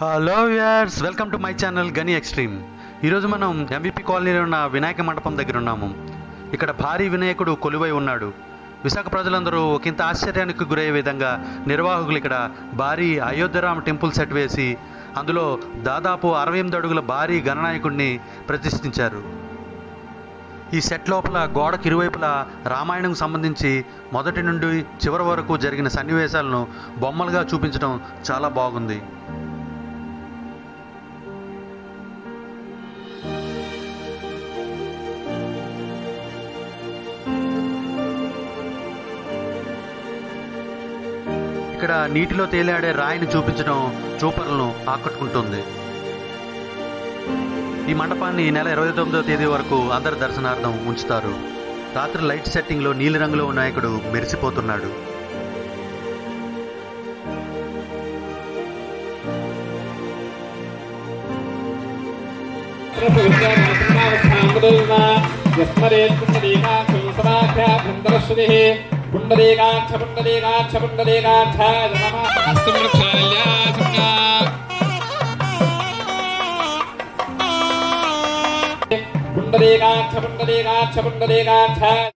hello viewers welcome to my channel Gani extreme ఈరోజు మనం MVP కాలనీలో ఉన్న వినాయక మండపం దగ్గర ఉన్నాము ఇక్కడ భారీ వినాయకుడు కొలువై ఉన్నాడు విశాఖ ప్రజలందరూ ఒకంత ఆశ్చర్యానికి గురయ్యే విధంగా నిర్వాహకులు ఇక్కడ భారీ అయోధ్యరామ టెంపుల్ సెట్ వేసి అందులో దాదాపు అరవై ఎనిమిది అడుగుల భారీ గణనాయకుడిని ప్రతిష్ఠించారు ఈ సెట్ లోపల గోడకి ఇరువైపులా రామాయణం సంబంధించి మొదటి నుండి చివరి వరకు జరిగిన సన్నివేశాలను బొమ్మలుగా చూపించడం చాలా బాగుంది ఇక్కడ నీటిలో తేలాడే రాయిని చూపించడం చూపర్లను ఆకట్టుకుంటుంది ఈ మండపాన్ని ఈ నెల ఇరవై తొమ్మిదో తేదీ వరకు అందరి దర్శనార్థం ఉంచుతారు రాత్రి లైట్ సెట్టింగ్లో నీలిరంగులో వినాయకుడు మెరిసిపోతున్నాడు పుండరీకాక్ష పుండరీకాక్ష పుండరీకాక్ష పుండరీకాక్ష పుండరీకాక్ష పుండరీకాక్ష